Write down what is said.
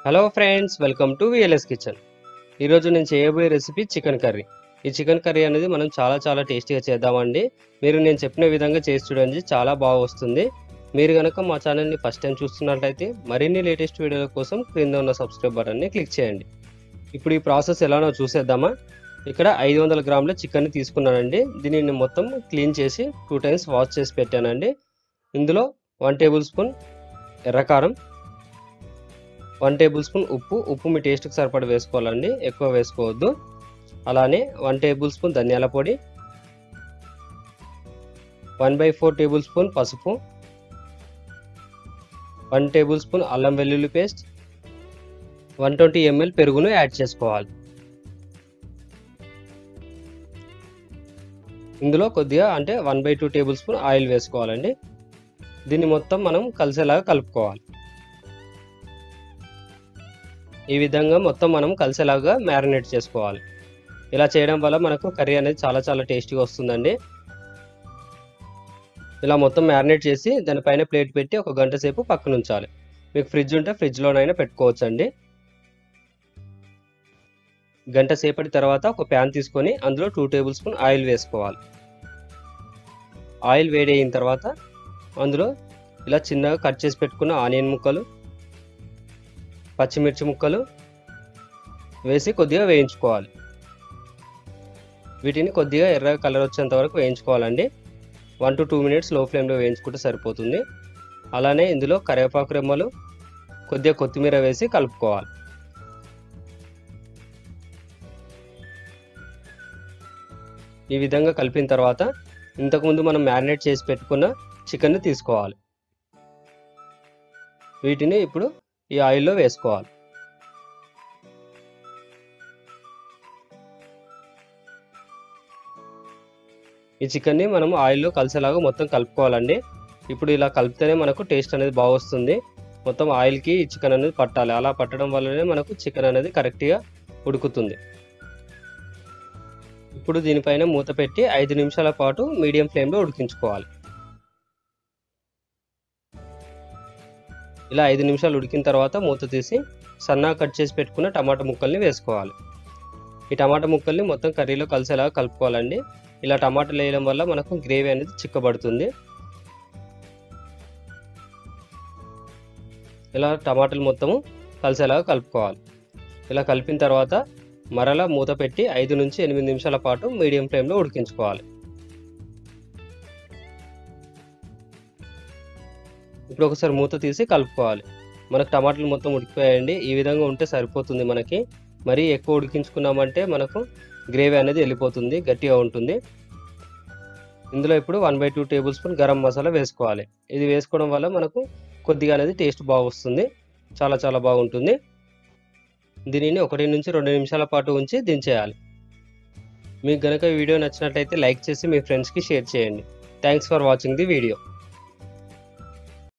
hello friends welcome to VLS kitchen ఈరోజు నేను చేయబోయే రెసిపీ చికెన్ కర్రీ ఈ చికెన్ కర్రీ అనేది మనం చాలా చాలా టేస్టీగా చేద్దామండి మీరు నేను చెప్పిన విధంగా చేసి చూడండి చాలా బాగా వస్తుంది మీరు కనుక మా ఛానల్ని ఫస్ట్ టైం చూస్తున్నట్లయితే మరిన్ని లేటెస్ట్ వీడియోల కోసం క్రింద ఉన్న సబ్స్క్రైబ్ బటన్ని క్లిక్ చేయండి ఇప్పుడు ఈ ప్రాసెస్ ఎలానో చూసేద్దామా ఇక్కడ ఐదు వందల గ్రాముల చికెన్ తీసుకున్నానండి దీనిని మొత్తం క్లీన్ చేసి టూ టైమ్స్ వాష్ చేసి పెట్టానండి ఇందులో వన్ టేబుల్ స్పూన్ ఎర్రకారం వన్ టేబుల్ స్పూన్ ఉప్పు ఉప్పు మీ టేస్ట్కి సరిపడా వేసుకోవాలండి ఎక్కువ వేసుకోవద్దు అలానే వన్ టేబుల్ స్పూన్ ధనియాల పొడి one by four tablespoon పసుపు వన్ టేబుల్ స్పూన్ అల్లం వెల్లుల్లి పేస్ట్ వన్ ట్వంటీ ఎంఎల్ పెరుగును యాడ్ చేసుకోవాలి ఇందులో కొద్దిగా అంటే one by two tablespoon oil వేసుకోవాలండి దీన్ని మొత్తం మనం కలిసేలాగా కలుపుకోవాలి ఈ విధంగా మొత్తం మనం కలిసేలాగా మ్యారినేట్ చేసుకోవాలి ఇలా చేయడం వల్ల మనకు కర్రీ అనేది చాలా చాలా టేస్టీగా వస్తుందండి ఇలా మొత్తం మ్యారినేట్ చేసి దానిపైన ప్లేట్ పెట్టి ఒక గంట సేపు పక్కన ఉంచాలి మీకు ఫ్రిడ్జ్ ఉంటే ఫ్రిడ్జ్లోనైనా పెట్టుకోవచ్చు అండి గంట సేపటి తర్వాత ఒక ప్యాన్ తీసుకొని అందులో టూ టేబుల్ స్పూన్ ఆయిల్ వేసుకోవాలి ఆయిల్ వేడి అయిన తర్వాత అందులో ఇలా చిన్నగా కట్ చేసి పెట్టుకున్న ఆనియన్ ముక్కలు పచ్చిమిర్చి ముక్కలు వేసి కొద్దిగా వేయించుకోవాలి వీటిని కొద్దిగా ఎర్రగా కలర్ వచ్చేంత వరకు వేయించుకోవాలండి వన్ టు టూ మినిట్స్ లో ఫ్లేమ్లో వేయించుకుంటే సరిపోతుంది అలానే ఇందులో కరివేపాకు రెమ్మలు కొద్దిగా కొత్తిమీర వేసి కలుపుకోవాలి ఈ విధంగా కలిపిన తర్వాత ఇంతకుముందు మనం మ్యారినేట్ చేసి పెట్టుకున్న చికెన్ని తీసుకోవాలి వీటిని ఇప్పుడు ఈ ఆయిల్లో వేసుకోవాలి ఈ చికెన్ని మనం ఆయిల్లో కలిసేలాగా మొత్తం కలుపుకోవాలండి ఇప్పుడు ఇలా కలిపితేనే మనకు టేస్ట్ అనేది బాగా వస్తుంది మొత్తం ఆయిల్కి ఈ చికెన్ అనేది పట్టాలి అలా పట్టడం వల్లనే మనకు చికెన్ అనేది కరెక్ట్గా ఉడుకుతుంది ఇప్పుడు దీనిపైన మూత పెట్టి ఐదు నిమిషాల పాటు మీడియం ఫ్లేమ్లో ఉడికించుకోవాలి ఇలా ఐదు నిమిషాలు ఉడికిన తర్వాత మూత తీసి సన్నగా కట్ చేసి పెట్టుకున్న టమాటా ముక్కల్ని వేసుకోవాలి ఈ టమాటా ముక్కల్ని మొత్తం కర్రీలో కలిసేలాగా కలుపుకోవాలండి ఇలా టమాటాలు వేయడం వల్ల మనకు గ్రేవీ అనేది చిక్కబడుతుంది ఇలా టమాటాలు మొత్తము కలిసేలాగా కలుపుకోవాలి ఇలా కలిపిన తర్వాత మరలా మూత పెట్టి ఐదు నుంచి ఎనిమిది నిమిషాల పాటు మీడియం ఫ్లేమ్లో ఉడికించుకోవాలి ఇప్పుడు ఒకసారి మూత తీసి కలుపుకోవాలి మనకు టమాటాలు మొత్తం ఉడికిపోయాయండి ఈ విధంగా ఉంటే సరిపోతుంది మనకి మరీ ఎక్కువ ఉడికించుకున్నామంటే మనకు గ్రేవీ అనేది వెళ్ళిపోతుంది గట్టిగా ఉంటుంది ఇందులో ఇప్పుడు one by two tablespoon garam masala వేసుకోవాలి ఇది వేసుకోవడం వల్ల మనకు కొద్దిగా అనేది టేస్ట్ బాగా వస్తుంది చాలా చాలా బాగుంటుంది దీనిని ఒకటి నుంచి రెండు నిమిషాల పాటు ఉంచి దించేయాలి మీకు కనుక వీడియో నచ్చినట్లయితే లైక్ చేసి మీ ఫ్రెండ్స్కి షేర్ చేయండి thanks for watching the video